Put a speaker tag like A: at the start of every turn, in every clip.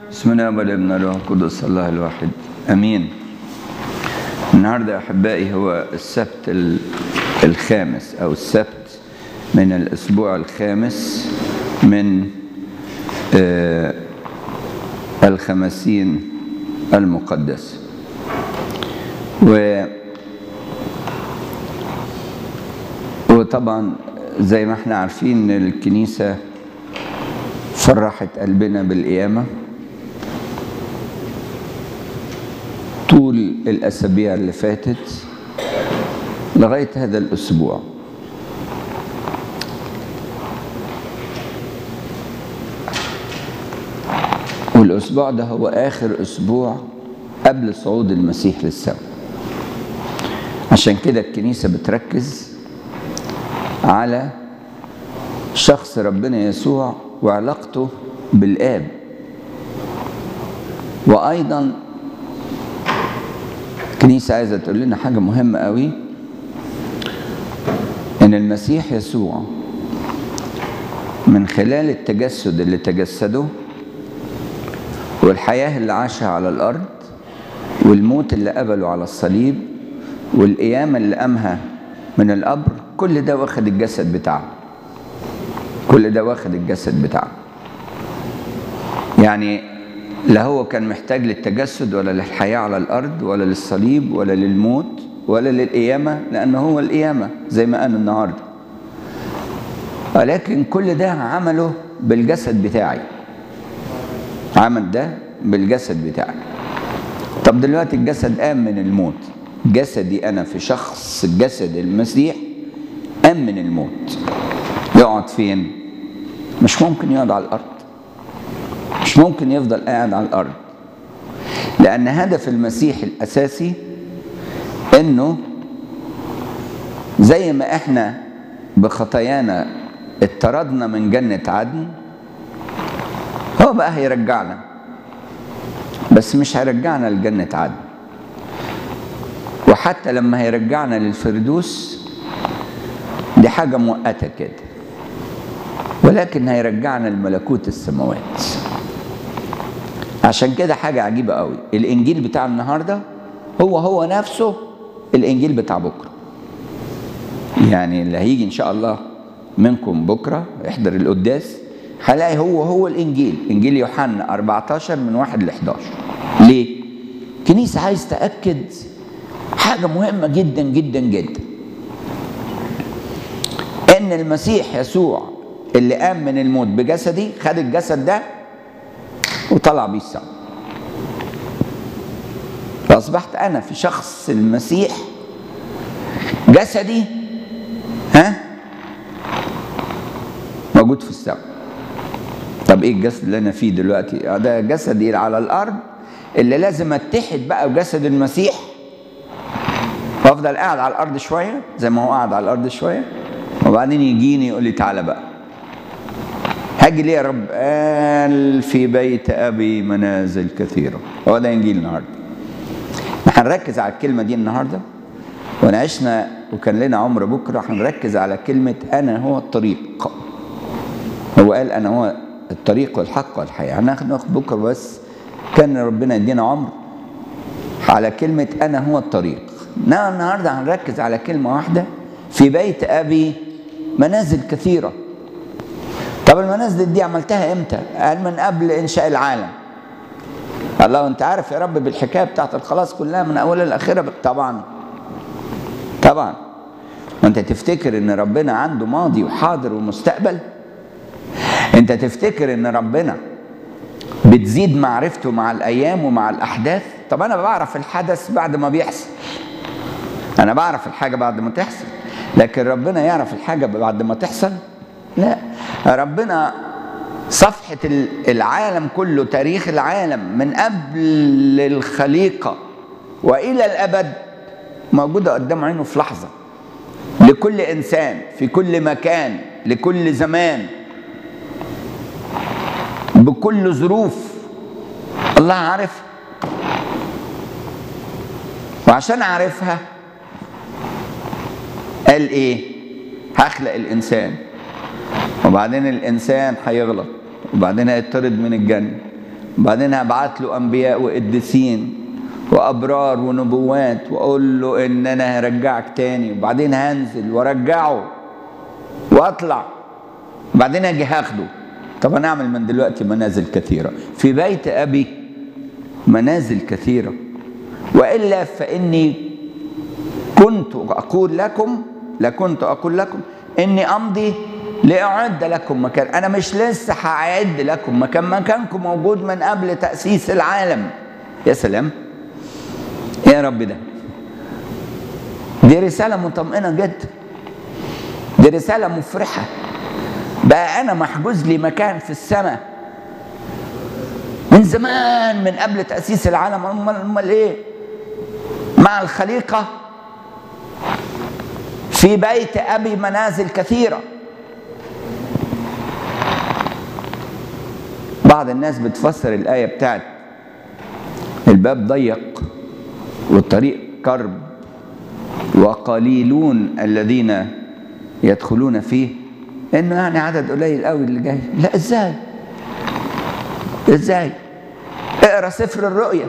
A: بسم الله والابن الروح القدس الله الواحد امين النهارده يا احبائي هو السبت ال- الخامس او السبت من الاسبوع الخامس من آه، الخمسين المقدس و وطبعا زي ما احنا عارفين إن الكنيسه فرحت قلبنا بالقيامه طول الأسابيع اللي فاتت لغاية هذا الأسبوع والأسبوع ده هو آخر أسبوع قبل صعود المسيح للسماء عشان كده الكنيسة بتركز على شخص ربنا يسوع وعلاقته بالآب وأيضا الكنيسة عايزة تقول لنا حاجة مهمة قوي إن المسيح يسوع من خلال التجسد اللي تجسده والحياة اللي عاشها على الأرض والموت اللي قبله على الصليب والقيامة اللي قامها من القبر كل ده واخد الجسد بتاعه كل ده واخد الجسد بتاعه يعني لا هو كان محتاج للتجسد ولا للحياة على الأرض ولا للصليب ولا للموت ولا للقيامة لأنه هو القيامة زي ما قال النهاردة ولكن كل ده عمله بالجسد بتاعي عمل ده بالجسد بتاعي طب دلوقتي الجسد قام من الموت جسدي أنا في شخص جسد المسيح قام من الموت يقعد فين؟ مش ممكن يقعد على الأرض مش ممكن يفضل قاعد على الارض لان هدف المسيح الاساسي انه زي ما احنا بخطايانا اتطردنا من جنة عدن هو بقى هيرجعنا بس مش هيرجعنا لجنة عدن وحتى لما هيرجعنا للفردوس دي حاجة مؤقتة كده ولكن هيرجعنا لملكوت السماوات عشان كده حاجة عجيبة قوي الإنجيل بتاع النهاردة هو هو نفسه الإنجيل بتاع بكرة يعني اللي هيجي إن شاء الله منكم بكرة يحضر القداس هلاقي هو هو الإنجيل إنجيل يوحنا 14 من 1 ل 11 ليه؟ كنيسة عايز تأكد حاجة مهمة جدا جدا جدا إن المسيح يسوع اللي قام من الموت بجسدي خد الجسد ده وطلع بيه السما فأصبحت أنا في شخص المسيح جسدي ها موجود في السماء طب ايه الجسد اللي انا فيه دلوقتي آه ده جسدي على الارض اللي لازم اتحد بقى بجسد المسيح وافضل قاعد على الارض شويه زي ما هو قاعد على الارض شويه وبعدين يجيني يقول لي تعالى بقى هاجي ليه يا رب قال في بيت ابي منازل كثيره هو ده انجيل النهارده هنركز على الكلمه دي النهارده ونعيشنا وكان لنا عمر بكره هنركز على كلمه انا هو الطريق هو قال انا هو الطريق والحق والحياه هناخد ناخد بكره بس كان ربنا يدينا عمر على كلمه انا هو الطريق انما النهارده هنركز على كلمه واحده في بيت ابي منازل كثيره طب المنازل دي عملتها امتى؟ قال من قبل انشاء العالم. الله انت عارف يا رب بالحكايه بتاعت الخلاص كلها من اولها لاخرها طبعا طبعا وانت تفتكر ان ربنا عنده ماضي وحاضر ومستقبل؟ انت تفتكر ان ربنا بتزيد معرفته مع الايام ومع الاحداث؟ طب انا بعرف الحدث بعد ما بيحصل. انا بعرف الحاجه بعد ما تحصل لكن ربنا يعرف الحاجه بعد ما تحصل؟ لا ربنا صفحة العالم كله تاريخ العالم من قبل الخليقة وإلى الأبد موجودة قدام عينه في لحظة لكل إنسان في كل مكان لكل زمان بكل ظروف الله عارف وعشان عارفها قال ايه هخلق الانسان وبعدين الانسان هيغلط وبعدين هيطرد من الجنه بعدين هبعت له انبياء وقديسين وابرار ونبوات واقول له ان انا هرجعك تاني وبعدين هنزل وارجعه واطلع بعدين اجي هاخده طب انا اعمل من دلوقتي منازل كثيره في بيت ابي منازل كثيره والا فاني كنت اقول لكم لكنت اقول لكم اني امضي لاعد لكم مكان انا مش لسه هعد لكم مكان مكانكم موجود من قبل تاسيس العالم يا سلام يا رب ده دي رساله مطمئنه جدا دي رساله مفرحه بقى انا محجوز لي مكان في السماء من زمان من قبل تاسيس العالم امال امال ايه مع الخليقه في بيت ابي منازل كثيره بعض الناس بتفسر الايه بتاعت الباب ضيق والطريق كرب وقليلون الذين يدخلون فيه انه يعني عدد قليل قوي اللي جاي لا ازاي ازاي اقرا سفر الرؤيا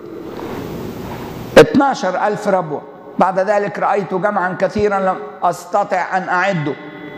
A: 12 ألف ربوة بعد ذلك رأيت جمعا كثيرا لم أستطع أن أعده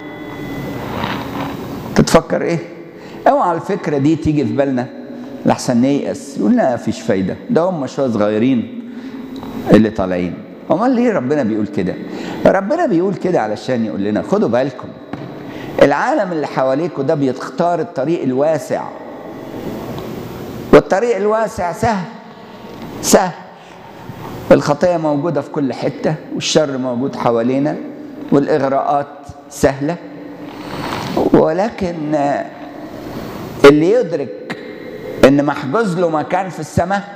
A: تتفكر إيه؟ اوعى الفكرة دي تيجي في بالنا لحسن نيأس يقول لا فيش فايدة ده هم شوية صغيرين اللي طالعين امال ليه ربنا بيقول كده ربنا بيقول كده علشان يقول لنا خدوا بالكم العالم اللي حواليكم ده بيختار الطريق الواسع والطريق الواسع سهل سهل الخطية موجودة في كل حتة والشر موجود حوالينا والإغراءات سهلة ولكن اللي يدرك إن محجوز له مكان في السماء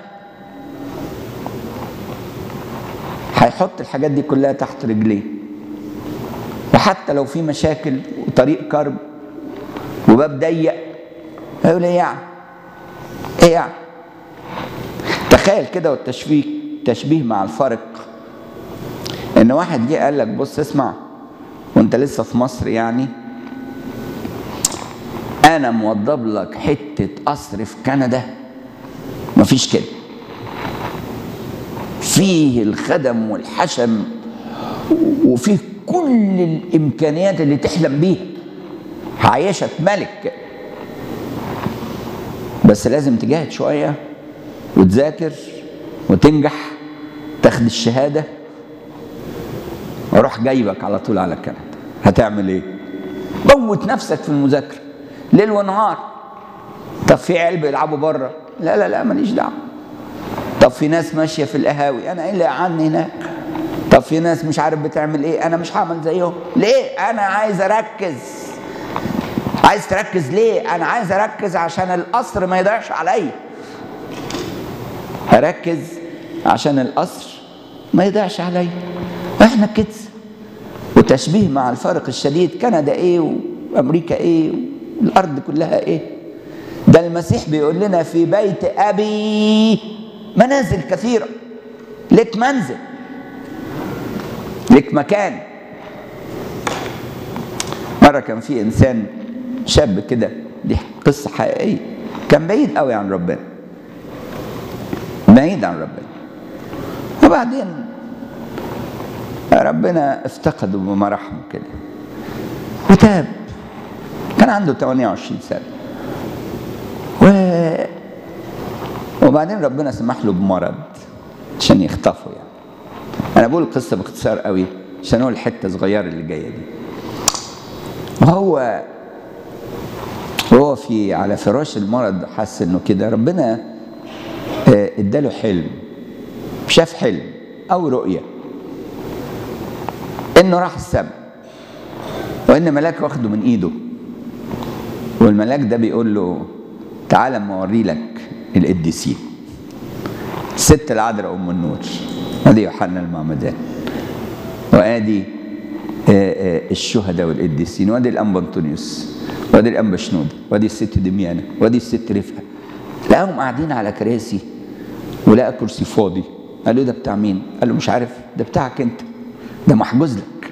A: هيحط الحاجات دي كلها تحت رجليه وحتى لو في مشاكل وطريق كرب وباب ضيق هيقول ايه يعني؟ ايه يعني؟ تخيل كده والتشبيه تشبيه مع الفرق ان واحد جه قال لك بص اسمع وانت لسه في مصر يعني انا موضب لك حته قصر في كندا مفيش كده فيه الخدم والحشم وفيه كل الامكانيات اللي تحلم بيها هعيشك ملك بس لازم تجاهد شويه وتذاكر وتنجح تاخد الشهاده واروح جايبك على طول على كندا هتعمل ايه موت نفسك في المذاكره ليل ونهار طب في عيال بيلعبوا بره لا لا لا ماليش دعوه طب في ناس ماشيه في القهاوي انا ايه اللي قعدني هناك طب في ناس مش عارف بتعمل ايه انا مش هعمل زيهم ليه انا عايز اركز عايز تركز ليه انا عايز اركز عشان القصر ما يضيعش عليا اركز عشان القصر ما يضيعش عليا احنا كده وتشبيه مع الفرق الشديد كندا ايه وامريكا ايه والارض كلها ايه ده المسيح بيقول لنا في بيت ابي منازل كثيره لك منزل لك مكان مره كان في انسان شاب كده دي قصه حقيقيه كان بعيد قوي عن ربنا بعيد عن ربنا وبعدين ربنا افتقده بمراحمه كده وتاب كان عنده 28 سنه و وبعدين ربنا سمح له بمرض عشان يخطفه يعني انا بقول القصه باختصار قوي عشان اقول الحته الصغيره اللي جايه دي وهو وهو في على فراش المرض حس انه كده ربنا اداله حلم شاف حلم او رؤيه انه راح السماء وان ملاك واخده من ايده والملاك ده بيقول له تعالى اما اوري لك القديسين الست العذراء ام النور ادي يوحنا المعمدان وادي الشهداء والقديسين وادي الانبا انطونيوس وادي الانبا شنود وادي الست دميانه وادي الست رفقه لقاهم قاعدين على كراسي ولقى كرسي فاضي قال له ده بتاع مين؟ قال له مش عارف ده بتاعك انت ده محجوز لك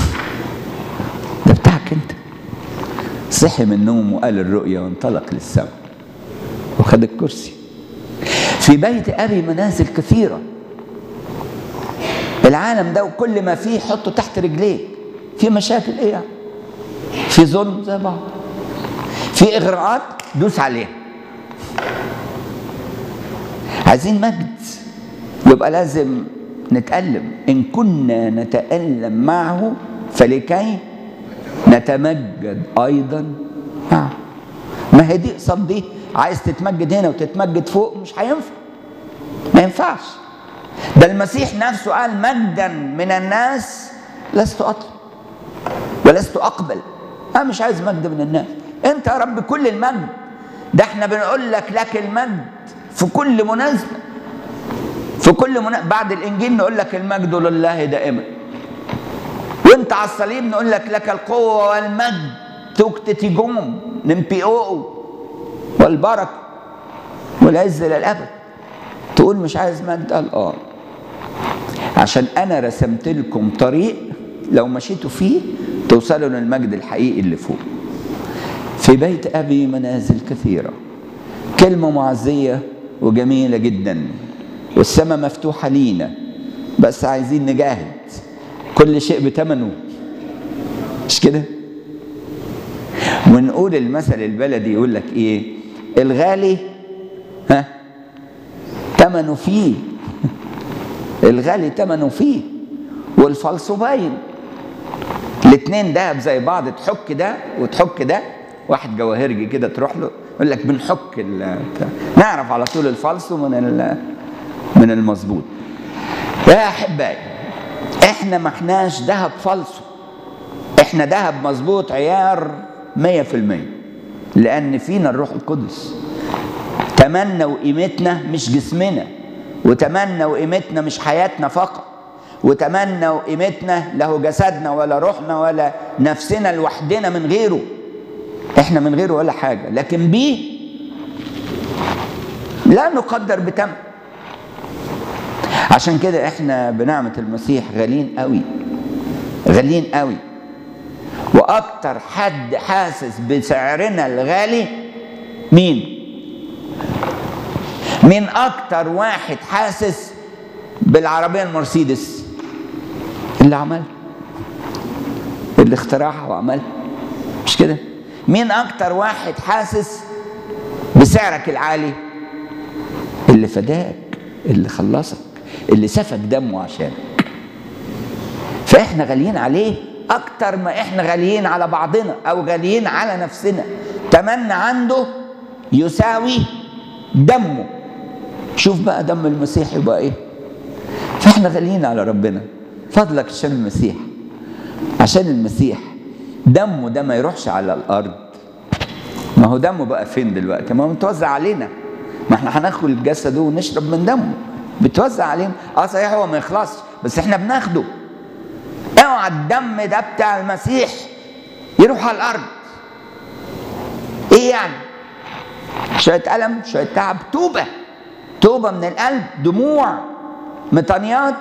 A: ده بتاعك انت صحي من النوم وقال الرؤيا وانطلق للسماء وخد الكرسي في بيت ابي منازل كثيره العالم ده وكل ما فيه حطه تحت رجليك في مشاكل ايه يعني في ظلم زي بعض في اغراءات دوس عليها عايزين مجد يبقى لازم نتألم إن كنا نتألم معه فلكي نتمجد أيضا معه ما هي دي قصاد دي عايز تتمجد هنا وتتمجد فوق مش هينفع ما ينفعش ده المسيح نفسه قال مجدا من الناس لست أطلب ولست أقبل أنا مش عايز مجد من الناس أنت يا رب كل المجد ده احنا بنقول لك لك المجد في كل مناسبة في كل مناسبة بعد الإنجيل نقول لك المجد لله دائما وانت على الصليب نقول لك لك القوة والمجد توكتتي جوم نمبي أو والبركة والعز للأبد تقول مش عايز مجد قال اه عشان انا رسمت لكم طريق لو مشيتوا فيه توصلوا للمجد الحقيقي اللي فوق في بيت ابي منازل كثيره كلمه معزيه وجميله جدا والسماء مفتوحه لينا بس عايزين نجاهد كل شيء بثمنه مش كده ونقول المثل البلدي يقول لك ايه الغالي ها ثمنه فيه الغالي ثمنه فيه والفلس باين الاثنين دهب زي بعض تحك ده وتحك ده واحد جواهرجي كده تروح له يقول لك بنحك نعرف على طول الفلس من من المظبوط يا احبائي احنا ما احناش ذهب فلسو احنا ذهب مظبوط عيار مية في المية لأن فينا الروح القدس تمنى وقيمتنا مش جسمنا وتمنى وقيمتنا مش حياتنا فقط وتمنى وقيمتنا له جسدنا ولا روحنا ولا نفسنا لوحدنا من غيره احنا من غيره ولا حاجة لكن بيه لا نقدر بتمن عشان كده احنا بنعمة المسيح غاليين قوي غاليين قوي واكتر حد حاسس بسعرنا الغالي مين مين اكتر واحد حاسس بالعربيه المرسيدس اللي عملها اللي اخترعها وعملها مش كده مين اكتر واحد حاسس بسعرك العالي اللي فداك اللي خلصك اللي سفك دمه عشانك فاحنا غاليين عليه اكتر ما احنا غاليين على بعضنا او غاليين على نفسنا تمنى عنده يساوي دمه شوف بقى دم المسيح يبقى ايه فاحنا غاليين على ربنا فضلك عشان المسيح عشان المسيح دمه ده ما يروحش على الارض ما هو دمه بقى فين دلوقتي ما هو متوزع علينا ما احنا هناخد جسده ونشرب من دمه بتوزع علينا اه صحيح هو ما يخلصش بس احنا بناخده اوعى الدم ده بتاع المسيح يروح على الارض ايه يعني شويه الم شويه تعب توبه توبه من القلب دموع مطانيات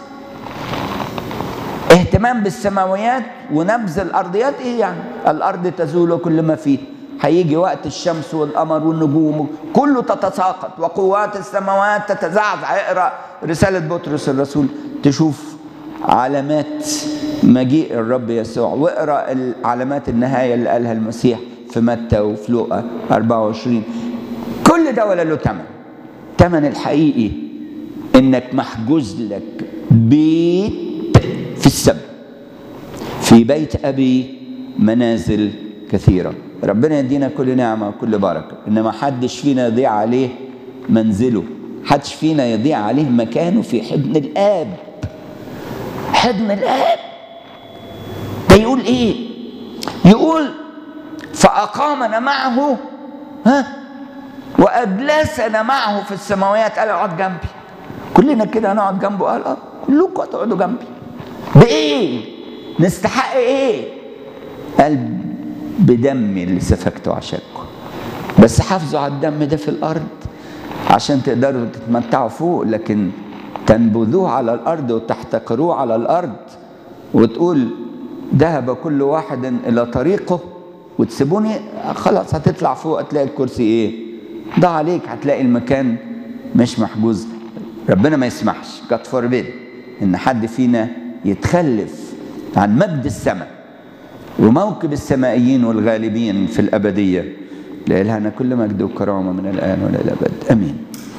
A: اهتمام بالسماويات ونبذ الارضيات ايه يعني الارض تزول كل ما فيه هيجي وقت الشمس والقمر والنجوم كله تتساقط وقوات السماوات تتزعزع اقرا رساله بطرس الرسول تشوف علامات مجيء الرب يسوع واقرا علامات النهايه اللي قالها المسيح في متى وفي لوقا 24 كل ده ولا له ثمن ثمن الحقيقي انك محجوز لك بيت في السماء في بيت ابي منازل كثيره ربنا يدينا كل نعمه وكل بركه انما حدش فينا يضيع عليه منزله حدش فينا يضيع عليه مكانه في حضن الاب حضن الاب ده يقول ايه يقول فاقامنا معه ها واجلسنا معه في السماوات قال اقعد جنبي كلنا كده هنقعد جنبه قال اه كلكم هتقعدوا جنبي بايه نستحق ايه قال بدمي اللي سفكته عشانكم بس حافظوا على الدم ده في الارض عشان تقدروا تتمتعوا فوق لكن تنبذوه على الارض وتحتقروه على الارض وتقول ذهب كل واحد الى طريقه وتسيبوني خلاص هتطلع فوق تلاقي الكرسي ايه ضع عليك هتلاقي المكان مش محجوز ربنا ما يسمحش قد فوربيد ان حد فينا يتخلف عن مجد السماء وموكب السمائيين والغالبين في الابديه لإلهنا كل مجد وكرامه من الان والى الابد امين